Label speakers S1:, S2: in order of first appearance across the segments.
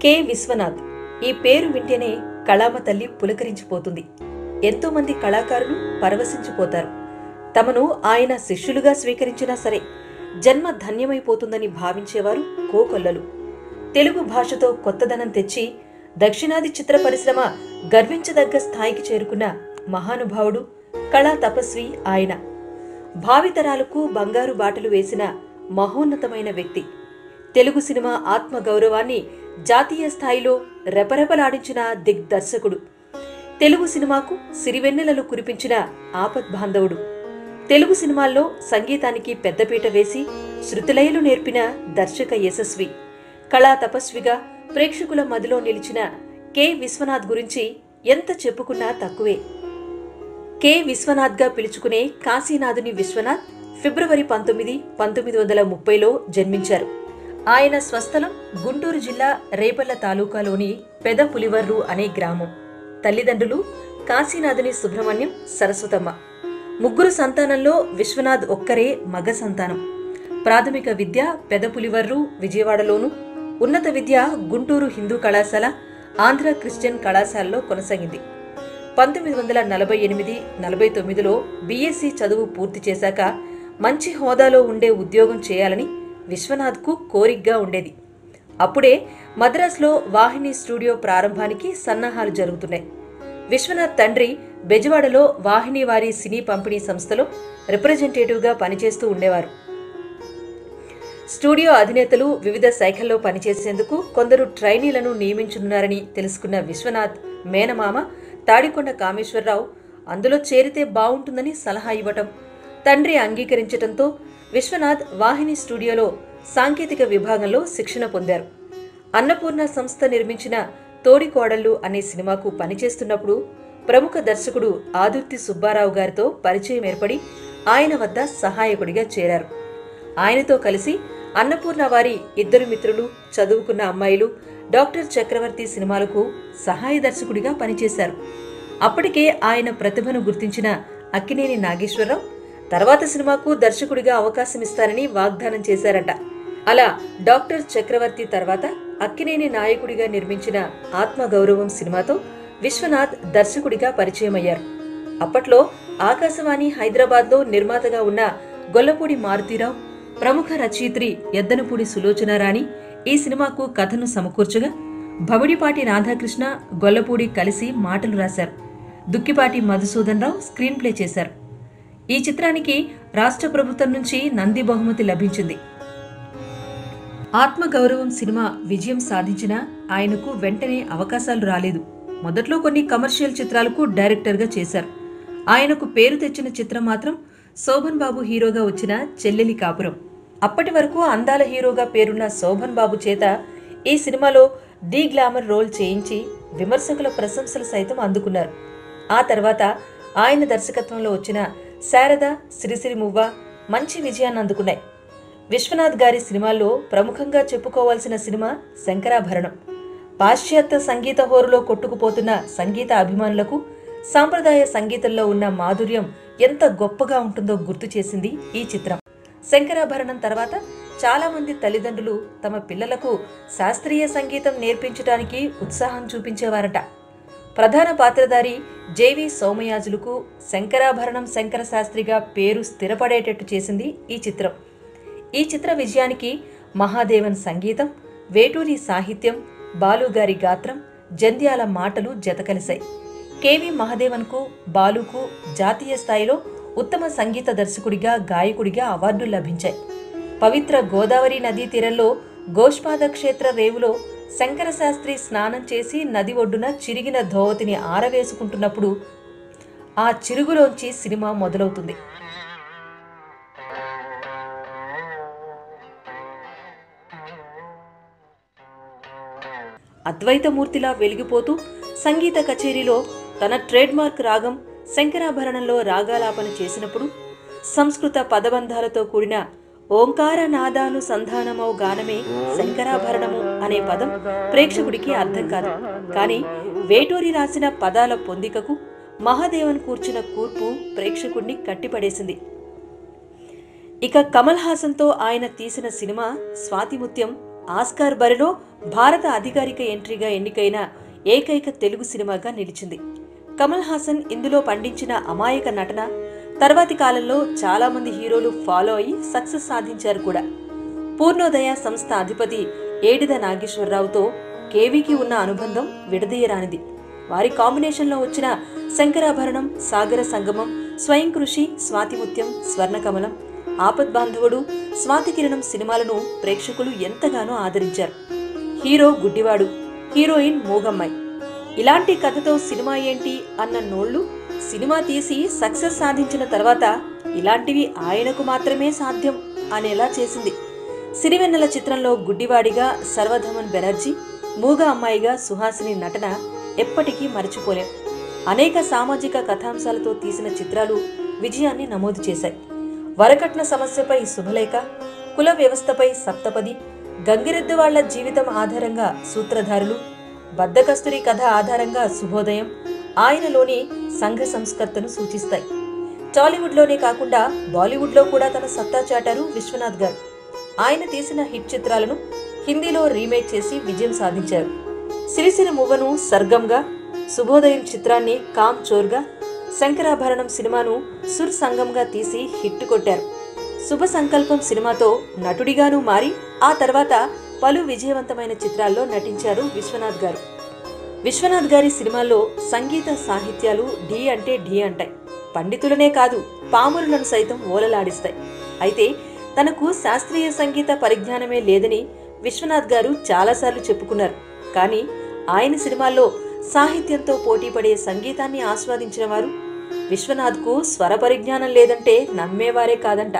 S1: K Vishwanath ఈ పేరు వింటేనే కళామ తల్లి పులకరించిపోతుంది ఎంతో మంది కళాకారులు పరవశించిపోతారు తమను ఆయన శిష్యులుగా స్వీకరించినా సరే జన్మ ధన్యమైపోతుందని భావించేవారు కోకొల్లలు తెలుగు భాషతో కొత్తదనం తెచ్చి దక్షిణాది చిత్ర పరిశ్రమ గర్వించదగ్గ స్థాయికి చేరుకున్న మహానుభావుడు కళా తపస్వి ఆయన భావితరాలకు బంగారు బాటలు వేసిన మహోన్నతమైన వ్యక్తి తెలుగు సినిమా ఆత్మ గౌరవాన్ని జాతీయ స్థాయిలో రెపరెపలాడించిన దిగ్దర్శకుడు తెలుగు సినిమాకు సిరివెన్నెలలు కురిపించిన ఆపద్బాంధవుడు తెలుగు సినిమాల్లో సంగీతానికి పెద్దపీట వేసి శృతిలయలు నేర్పిన దర్శక యశస్వి కళా తపస్విగా ప్రేక్షకుల మదిలో నిలిచిన కె విశ్వనాథ్ గురించి ఎంత చెప్పుకున్నా తక్కువే కె విశ్వనాథ్గా పిలుచుకునే కాశీనాథుని విశ్వనాథ్ ఫిబ్రవరి పంతొమ్మిది పంతొమ్మిది వందల ముప్పైలో జన్మించారు ఆయన స్వస్థలం గుంటూరు జిల్లా రేపల్ల తాలూకాలోని పెదపులివర్రు అనే గ్రామం తల్లిదండ్రులు కాశీనాథుని సుబ్రహ్మణ్యం సరస్వతమ్మ ముగ్గురు సంతానంలో విశ్వనాథ్ ఒక్కరే మగ సంతానం ప్రాథమిక విద్య పెదపులివర్రు విజయవాడలోను ఉన్నత విద్య గుంటూరు హిందూ కళాశాల ఆంధ్ర క్రిస్టియన్ కళాశాలలో కొనసాగింది పంతొమ్మిది వందల నలభై ఎనిమిది నలభై తొమ్మిదిలో బీఎస్సీ చదువు పూర్తి చేశాక మంచి హోదాలో ఉండే ఉద్యోగం చేయాలని విశ్వనాథ్కు కోరికగా ఉండేది అప్పుడే మద్రాసులో వాహిని స్టూడియో ప్రారంభానికి సన్నాహాలు జరుగుతున్నాయి విశ్వనాథ్ తండ్రి బెజవాడలో వాహిని వారి సినీ పంపిణీ సంస్థలో రిప్రజెంటేటివ్గా పనిచేస్తూ ఉండేవారు స్టూడియో అధినేతలు వివిధ శాఖల్లో పనిచేసేందుకు కొందరు ట్రైనీలను నియమించనున్నారని తెలుసుకున్న విశ్వనాథ్ మేనమామ తాడికొండ కామేశ్వరరావు అందులో చేరితే బావుంటుందని సలహా ఇవ్వటం తండ్రి అంగీకరించటంతో విశ్వనాథ్ వాహిని స్టూడియోలో సాంకేతిక విభాగంలో శిక్షణ పొందారు అన్నపూర్ణ సంస్థ నిర్మించిన తోడికోడళ్ళు అనే సినిమాకు పనిచేస్తున్నప్పుడు ప్రముఖ దర్శకుడు ఆదుర్తి సుబ్బారావు గారితో పరిచయం ఏర్పడి ఆయన వద్ద సహాయకుడిగా చేరారు ఆయనతో కలిసి అన్నపూర్ణ వారి ఇద్దరు మిత్రులు చదువుకున్న అమ్మాయిలు డాక్టర్ చక్రవర్తి సినిమాలకు సహాయ దర్శకుడిగా పనిచేశారు అప్పటికే ఆయన ప్రతిభను గుర్తించిన అక్కినేని నాగేశ్వరరావు తర్వాత సినిమాకు దర్శకుడిగా అవకాశం ఇస్తారని వాగ్దానం చేశారట అలా డాక్టర్ చక్రవర్తి తర్వాత అక్కినేని నాయకుడిగా నిర్మించిన ఆత్మగౌరవం సినిమాతో విశ్వనాథ్ దర్శకుడిగా పరిచయమయ్యారు అప్పట్లో ఆకాశవాణి హైదరాబాద్లో నిర్మాతగా ఉన్న గొల్లపూడి మారుతీరావు ప్రముఖ రచయిత్రి ఎద్దనపూడి సులోచనారాణి ఈ సినిమాకు కథను సమకూర్చగా భవిడిపాటి రాధాకృష్ణ గొల్లపూడి కలిసి మాటలు రాశారు దుక్కిపాటి మధుసూదన్ రావు స్క్రీన్ ప్లే చేశారు ఈ చిత్రానికి రాష్ట్ర ప్రభుత్వం నుంచి నంది బహుమతి లభించింది ఆత్మగౌరవం సినిమా విజయం సాధించినా ఆయనకు వెంటనే అవకాశాలు రాలేదు మొదట్లో కొన్ని కమర్షియల్ చిత్రాలకు డైరెక్టర్గా చేశారు ఆయనకు పేరు తెచ్చిన చిత్రం మాత్రం శోభన్ బాబు హీరోగా వచ్చిన చెల్లెలి కాపురం అప్పటి వరకు అందాల హీరోగా పేరున్న శోభన్ బాబు చేత ఈ సినిమాలో ది గ్లామర్ రోల్ చేయించి విమర్శకుల ప్రశంసలు సైతం అందుకున్నారు ఆ తర్వాత ఆయన దర్శకత్వంలో వచ్చిన శారద సిరిసిరి మువ్వ మంచి విజయాన్ని అందుకున్నాయి విశ్వనాథ్ గారి సినిమాల్లో ప్రముఖంగా చెప్పుకోవాల్సిన సినిమా శంకరాభరణం పాశ్చాత్య సంగీత హోరులో కొట్టుకుపోతున్న సంగీత అభిమానులకు సాంప్రదాయ సంగీతంలో ఉన్న మాధుర్యం ఎంత గొప్పగా ఉంటుందో గుర్తు చేసింది ఈ చిత్రం శంకరాభరణం తర్వాత చాలా మంది తల్లిదండ్రులు తమ పిల్లలకు శాస్త్రీయ సంగీతం నేర్పించడానికి ఉత్సాహం చూపించేవారట ప్రధాన పాత్రధారి జేవి సోమయాజులకు శంకరాభరణం శంకర శాస్త్రిగా పేరు స్థిరపడేటట్టు చేసింది ఈ చిత్రం ఈ చిత్ర విజయానికి మహాదేవన్ సంగీతం వేటూరి సాహిత్యం బాలుగారి గాత్రం జంధ్యాల మాటలు జతకలిశాయి కేవి మహదేవన్కు బాలుకు జాతీయ స్థాయిలో ఉత్తమ సంగీత దర్శకుడిగా గాయకుడిగా అవార్డులు లభించాయి పవిత్ర గోదావరి నదీ తీరంలో గోష్పాద క్షేత్ర రేవులో శంకర శాస్త్రి స్నానం చేసి నది ఒడ్డున చిరిగిన ధోవతిని ఆరవేసుకుంటున్నప్పుడు ఆ చిరుగులోంచి సినిమా మొదలవుతుంది అద్వైతమూర్తిలా వెలిగిపోతూ సంగీత కచేరీలో తన ట్రేడ్మార్క్ రాగం శంకరాభరణంలో రాగాలాపన చేసినప్పుడు సంస్కృత పదబంధాలతో కూడిన ఓంకార నాదానుసంధానమౌ గానమే శంకరాభరణము అనే పదం ప్రేక్షకుడికి అర్థం కాదు కానీ వేటూరి రాసిన పదాల పొందికకు మహాదేవన్ కూర్చున్న కూర్పు ప్రేక్షకుడిని కట్టిపడేసింది ఇక కమల్ హాసన్తో ఆయన తీసిన సినిమా స్వాతిముత్యం ఆస్కార్ బరిలో భారత అధికారిక ఎంట్రీగా ఎన్నికైన ఏకైక తెలుగు సినిమాగా నిలిచింది కమల్ హాసన్ ఇందులో పండించిన అమాయక నటన తర్వాతి కాలంలో చాలా మంది హీరోలు ఫాలో అయి సక్సెస్ సాధించారు కూడా పూర్ణోదయ సంస్థ అధిపతి ఏడిద నాగేశ్వరరావుతో కేవీకి ఉన్న అనుబంధం విడదీయరానిది వారి కాంబినేషన్లో వచ్చిన శంకరాభరణం సాగర సంగమం స్వయం కృషి స్వాతిముత్యం స్వర్ణకమలం ఆపద్బాంధవుడు స్వాతికిరణం సినిమాలను ప్రేక్షకులు ఎంతగానో ఆదరించారు హీరో గుడ్డివాడు హీరోయిన్ మూగమ్మాయి ఇలాంటి కథతో సినిమా ఏంటి అన్న నోళ్లు సినిమా తీసి సక్సెస్ సాధించిన తర్వాత ఇలాంటివి ఆయనకు మాత్రమే సాధ్యం అనేలా చేసింది సిరివెన్నెల చిత్రంలో గుడ్డివాడిగా సర్వధమన్ బెనర్జీ మూగ అమ్మాయిగా సుహాసిని నటన ఎప్పటికీ మరచిపోలేం అనేక సామాజిక కథాంశాలతో తీసిన చిత్రాలు విజయాన్ని నమోదు చేశాయి వరకట్న సమస్యపై శుభలేఖ కుల వ్యవస్థపై సప్తపది గంగిరెద్దు వాళ్ల జీవితం ఆధారంగా సూత్రధారులు బద్దకస్తురి కథ ఆధారంగా శుభోదయం ఆయనలోని సంఘ సంస్కర్తను సూచిస్తాయి టాలీవుడ్లోనే కాకుండా బాలీవుడ్లో కూడా తన సత్తా చాటారు విశ్వనాథ్ గారు ఆయన తీసిన హిట్ చిత్రాలను హిందీలో రీమేక్ చేసి విజయం సాధించారు సిరిసిరి మువ్వను సర్గంగా శుభోదయం చిత్రాన్ని కామ్ చోర్గా శంకరాభరణం సినిమాను సుర్ సంగంగా తీసి హిట్ కొట్టారు శుభ సంకల్పం సినిమాతో నటుడిగాను మారి ఆ తర్వాత పలు విజయవంతమైన చిత్రాల్లో నటించారు విశ్వనాథ్ గారు విశ్వనాథ్ గారి సినిమాల్లో సంగీత సాహిత్యాలు ఢీ అంటే ఢీ అంటాయి పండితులనే కాదు పామరులను సైతం ఓలలాడిస్తాయి అయితే తనకు శాస్త్రీయ సంగీత పరిజ్ఞానమే లేదని విశ్వనాథ్ గారు చాలాసార్లు చెప్పుకున్నారు కానీ ఆయన సినిమాల్లో సాహిత్యంతో పోటీపడే సంగీతాన్ని ఆస్వాదించిన వారు విశ్వనాథ్కు స్వర పరిజ్ఞానం లేదంటే నమ్మేవారే కాదంట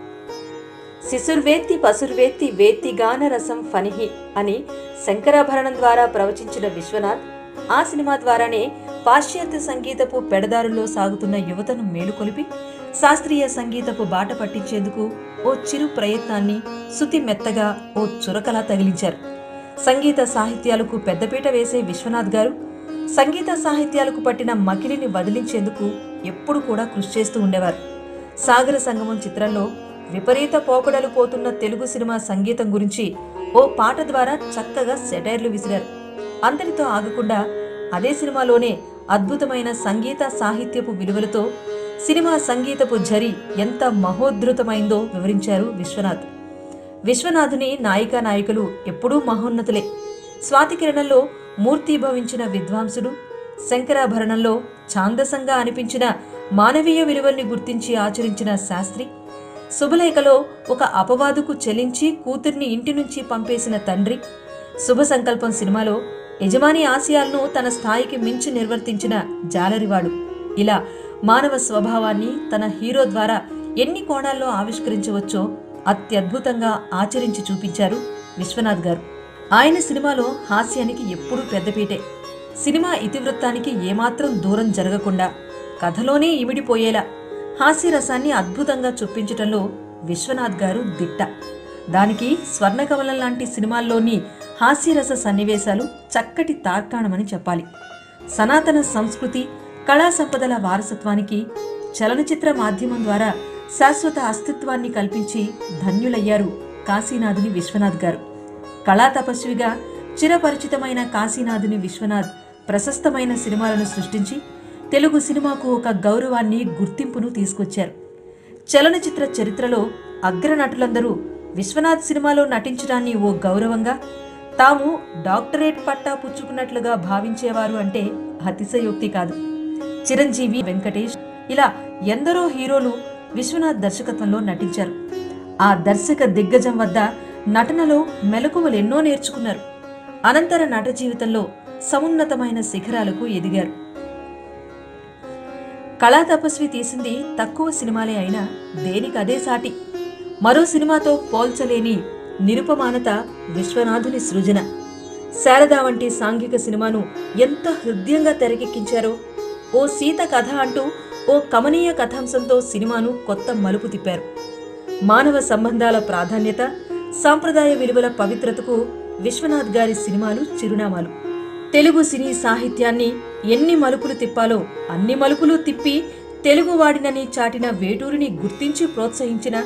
S1: శిశుర్వేత్తి పసుర్వేత్తి వేత్తి గాన రసం ఫనిహి అని శంకరాభరణం ద్వారా ప్రవచించిన విశ్వనాథ్ ఆ సినిమా ద్వారానే పాశ్చాత్య సంగీతపు పెడదారుల్లో సాగుతున్న యువతను మేలుకొలిపి శాస్త్రీయ సంగీతపు బాట పట్టించేందుకు ఓ చిరు ప్రయత్నాన్ని శృతి మెత్తగా ఓ చురకలా తగిలించారు సంగీత సాహిత్యాలకు పెద్దపీట వేసే విశ్వనాథ్ గారు సంగీత సాహిత్యాలకు పట్టిన మకిలిని వదిలించేందుకు ఎప్పుడు కూడా కృషి చేస్తూ ఉండేవారు సాగర సంగమం చిత్రంలో విపరీత పోకడలు పోతున్న తెలుగు సినిమా సంగీతం గురించి ఓ పాట ద్వారా చక్కగా సెటైర్లు విసిరారు అంతటితో ఆగకుండా అదే సినిమాలోనే అద్భుతమైన సంగీత సాహిత్యపు విలువలతో సినిమా సంగీతపు జరి ఎంత మహోద్ధృతమైందో వివరించారు విశ్వనాథ్ విశ్వనాథుని నాయికా నాయకులు ఎప్పుడూ మహోన్నతులే స్వాతికిరణంలో మూర్తీభవించిన విద్వాంసుడు శంకరాభరణంలో ఛాందసంగా అనిపించిన మానవీయ విలువల్ని గుర్తించి ఆచరించిన శాస్త్రి శుభలేఖలో ఒక అపవాదుకు చెలించి కూతుర్ని ఇంటి నుంచి పంపేసిన తండ్రి శుభ సంకల్పం సినిమాలో యజమాని ఆశయాలను తన స్థాయికి మించి నిర్వర్తించిన జాలరివాడు ఇలా మానవ స్వభావాన్ని తన హీరో ద్వారా ఎన్ని కోణాల్లో ఆవిష్కరించవచ్చో అత్యద్భుతంగా ఆచరించి చూపించారు విశ్వనాథ్ గారు ఆయన సినిమాలో హాస్యానికి ఎప్పుడూ పెద్దపీటే సినిమా ఇతివృత్తానికి ఏమాత్రం దూరం జరగకుండా కథలోనే ఇమిడిపోయేలా హాస్యరసాన్ని అద్భుతంగా చొప్పించటంలో విశ్వనాథ్ గారు దిట్ట దానికి స్వర్ణకమలం లాంటి సినిమాల్లోని హాస్యరస సన్నివేశాలు చక్కటి తార్కాణమని చెప్పాలి సనాతన సంస్కృతి కళా సంపదల వారసత్వానికి చలనచిత్ర మాధ్యమం ద్వారా శాశ్వత అస్తిత్వాన్ని కల్పించి ధన్యులయ్యారు కాశీనాథుని విశ్వనాథ్ గారు కళా తపస్విగా చిరపరిచితమైన కాశీనాథుని విశ్వనాథ్ ప్రశస్తమైన సినిమాలను సృష్టించి తెలుగు సినిమాకు ఒక గౌరవాన్ని గుర్తింపును తీసుకొచ్చారు చలనచిత్ర చరిత్రలో అగ్రనటులందరూ విశ్వనాథ్ సినిమాలో నటించడాన్ని ఓ గౌరవంగా తాము డాక్టరేట్ పట్టా పుచ్చుకున్నట్లుగా భావించేవారు అంటే అతిశయోక్తి కాదు చిరంజీవి వెంకటేష్ ఇలా ఎందరో హీరోలు విశ్వనాథ్ దర్శకత్వంలో నటించారు ఆ దర్శక దిగ్గజం వద్ద నటనలో మెలకువలు ఎన్నో నేర్చుకున్నారు అనంతర నట జీవితంలో సమున్నతమైన శిఖరాలకు ఎదిగారు కళా తపస్వి తీసింది తక్కువ సినిమాలే అయినా దేనికి అదే సాటి మరో సినిమాతో పోల్చలేని నిరుపమానత విశ్వనాథుని సృజన శారద వంటి సాంఘిక సినిమాను ఎంత హృదయంగా తెరకెక్కించారో ఓ సీత కథ అంటూ ఓ కమనీయ కథాంశంతో సినిమాను కొత్త మలుపు తిప్పారు మానవ సంబంధాల ప్రాధాన్యత సాంప్రదాయ విలువల పవిత్రతకు విశ్వనాథ్ గారి సినిమాలు చిరునామాలు తెలుగు సినీ సాహిత్యాన్ని ఎన్ని మలుపులు తిప్పాలో అన్ని మలుపులు తిప్పి తెలుగు వాడినని చాటిన వేటూరిని గుర్తించి ప్రోత్సహించిన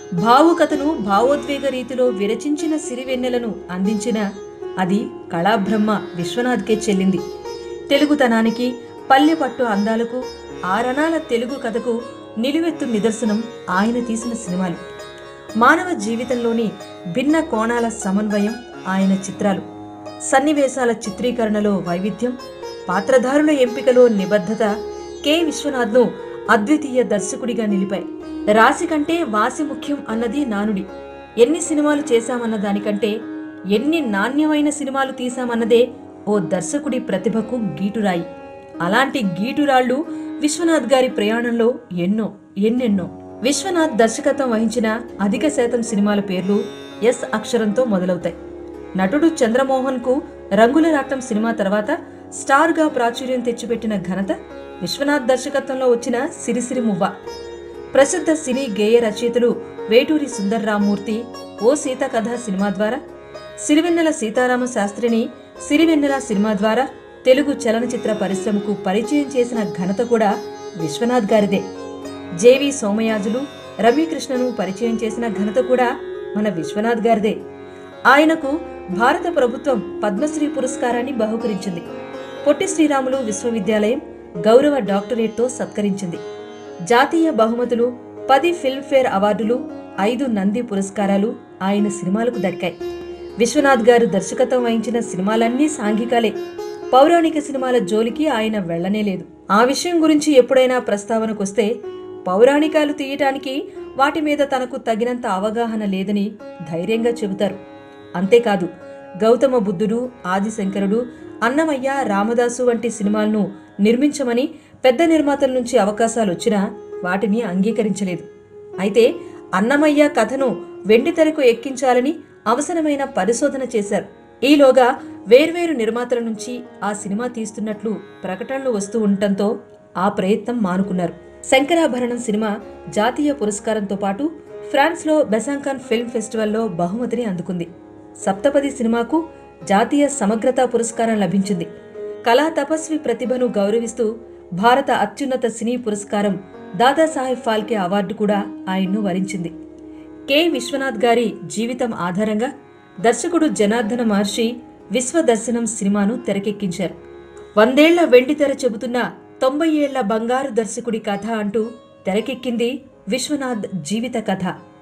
S1: భావుకథను భావోద్వేగ రీతిలో విరచించిన సిరివెన్నెలను అందించిన అది కళాబ్రహ్మ విశ్వనాథ్కే చెల్లింది తెలుగుతనానికి పల్లె పట్టు అందాలకు ఆరణాల తెలుగు కథకు నిలువెత్తు నిదర్శనం ఆయన తీసిన సినిమాలు మానవ జీవితంలోని భిన్న కోణాల సమన్వయం ఆయన చిత్రాలు సన్నివేశాల చిత్రీకరణలో వైవిధ్యం పాత్రధారుల ఎంపికలో నిబద్ధత కె విశ్వనాథ్ను అద్వితీయ దర్శకుడిగా నిలిపాయి రాశి కంటే వాసి ముఖ్యం అన్నది నానుడి ఎన్ని సినిమాలు చేశామన్న దానికంటే ఎన్ని నాణ్యమైన సినిమాలు తీశామన్నదే ఓ దర్శకుడి ప్రతిభకు గీటురాయి అలాంటి గీటురాళ్లు విశ్వనాథ్ గారి ప్రయాణంలో ఎన్నో ఎన్నెన్నో విశ్వనాథ్ దర్శకత్వం వహించిన అధిక శాతం సినిమాల పేర్లు ఎస్ అక్షరంతో మొదలవుతాయి నటుడు చంద్రమోహన్ కు రంగుల రాటం సినిమా తర్వాత స్టార్ గా ప్రాచుర్యం తెచ్చిపెట్టిన ఘనత విశ్వనాథ్ దర్శకత్వంలో వచ్చిన సిరిసిరి మువ్వ ప్రసిద్ధ సినీ గేయ రచయితలు వేటూరి సుందర్రామూర్తి ఓ సీత కథ సినిమా ద్వారా సిరివెన్నెల సీతారామ శాస్త్రిని సిరివెన్నెల సినిమా ద్వారా తెలుగు చలనచిత్ర పరిశ్రమకు పరిచయం చేసిన ఘనత కూడా విశ్వనాథ్ గారిదే జేవి సోమయాజులు రమ్యకృష్ణను పరిచయం చేసిన ఘనత కూడా మన విశ్వనాథ్ గారిదే ఆయనకు భారత ప్రభుత్వం పద్మశ్రీ పురస్కారాన్ని బహుకరించింది పొట్టి శ్రీరాములు విశ్వవిద్యాలయం గౌరవ డాక్టరేట్తో సత్కరించింది జాతీయ బహుమతులు పది ఫిల్మ్ఫేర్ అవార్డులు ఐదు నంది పురస్కారాలు ఆయన సినిమాలకు దక్కాయి విశ్వనాథ్ గారు దర్శకత్వం వహించిన సినిమాలన్నీ సాంఘికాలే పౌరాణిక సినిమాల జోలికి ఆయన వెళ్లనే లేదు ఆ విషయం గురించి ఎప్పుడైనా ప్రస్తావనకొస్తే పౌరాణికాలు తీయటానికి వాటి మీద తనకు తగినంత అవగాహన లేదని ధైర్యంగా చెబుతారు అంతేకాదు గౌతమ బుద్ధుడు ఆదిశంకరుడు అన్నమయ్య రామదాసు వంటి సినిమాలను నిర్మించమని పెద్ద నిర్మాతల నుంచి అవకాశాలు వచ్చినా వాటిని అంగీకరించలేదు అయితే అన్నమయ్య కథను వెండితెరకు ఎక్కించాలని అవసరమైన పరిశోధన చేశారు ఈలోగా వేర్వేరు నిర్మాతల నుంచి ఆ సినిమా తీస్తున్నట్లు ప్రకటనలు వస్తూ ఉండటంతో ఆ ప్రయత్నం మానుకున్నారు శంకరాభరణం సినిమా జాతీయ పురస్కారంతో పాటు ఫ్రాన్స్లో బెసాంకాన్ ఫిల్మ్ ఫెస్టివల్లో బహుమతిని అందుకుంది సప్తపది సినిమాకు జాతీయ సమగ్రతా పురస్కారం లభించింది కళా తపస్వి ప్రతిభను గౌరవిస్తూ భారత అత్యున్నత సినీ పురస్కారం దాదాసాహెబ్ ఫాల్కే అవార్డు కూడా ఆయన్ను వరించింది కె విశ్వనాథ్ గారి జీవితం ఆధారంగా దర్శకుడు జనార్దన మహర్షి విశ్వదర్శనం సినిమాను తెరకెక్కించారు వందేళ్ల వెండితెర చెబుతున్న తొంభై ఏళ్ల బంగారు దర్శకుడి కథ అంటూ తెరకెక్కింది విశ్వనాథ్ జీవిత కథ